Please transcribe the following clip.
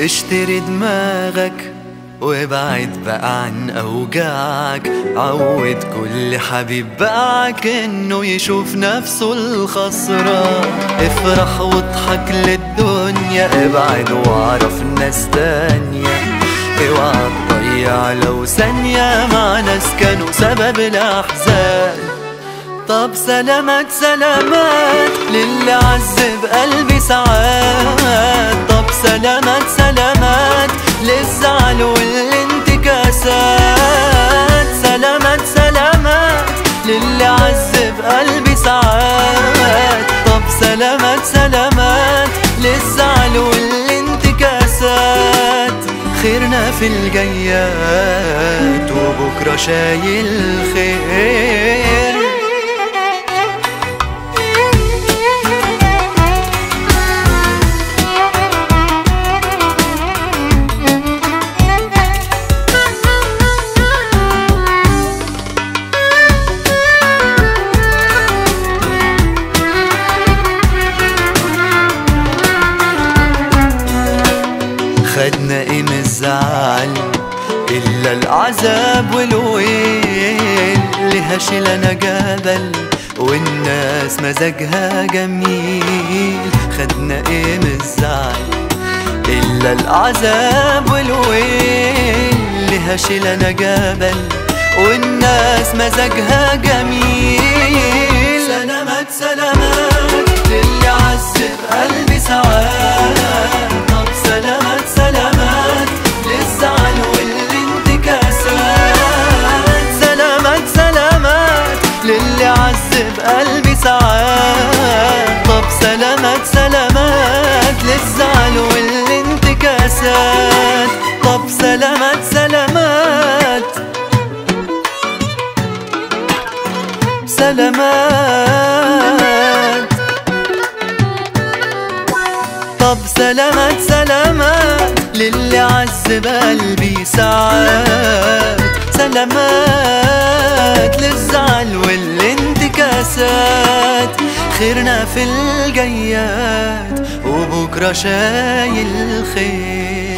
اشتري دماغك وابعد بقى عن اوجاعك عود كل حبيب باعك انه يشوف نفسه الخسران افرح واضحك للدنيا ابعد واعرف ناس تانية اوعى تضيع لو ثانية مع ناس كانوا سبب الاحزان طب سلامات سلامات للي عذب قلبي ساعات طب سلامات سلامات للزعل والانتكاسات سلامات سلامات للي عذب قلبي ساعات طب سلامات سلامات للزعل والانتكاسات خيرنا في الجيات وبكرة شايل خير خدنا ايه من الزعل الا العذاب والويل لها شيلنا جبل والناس مزاجها جميل خدنا ايه من الزعل الا العذاب والويل لها شيلنا جبل والناس مزاجها جميل سلامات سلامات للي عذب قلبي ساعات طب سلامات سلامات للزعل والانتكاسات سلامات سلامات للي عذب قلبي ساعات طب سلامات سلامات للزعل والانتكاسات طب سلامات سلامات سلامات طب سلامات سلامات للي عذب قلبي ساعات سلامات للزعل والانتكاسات خيرنا في الجيات وبكرة شايل خير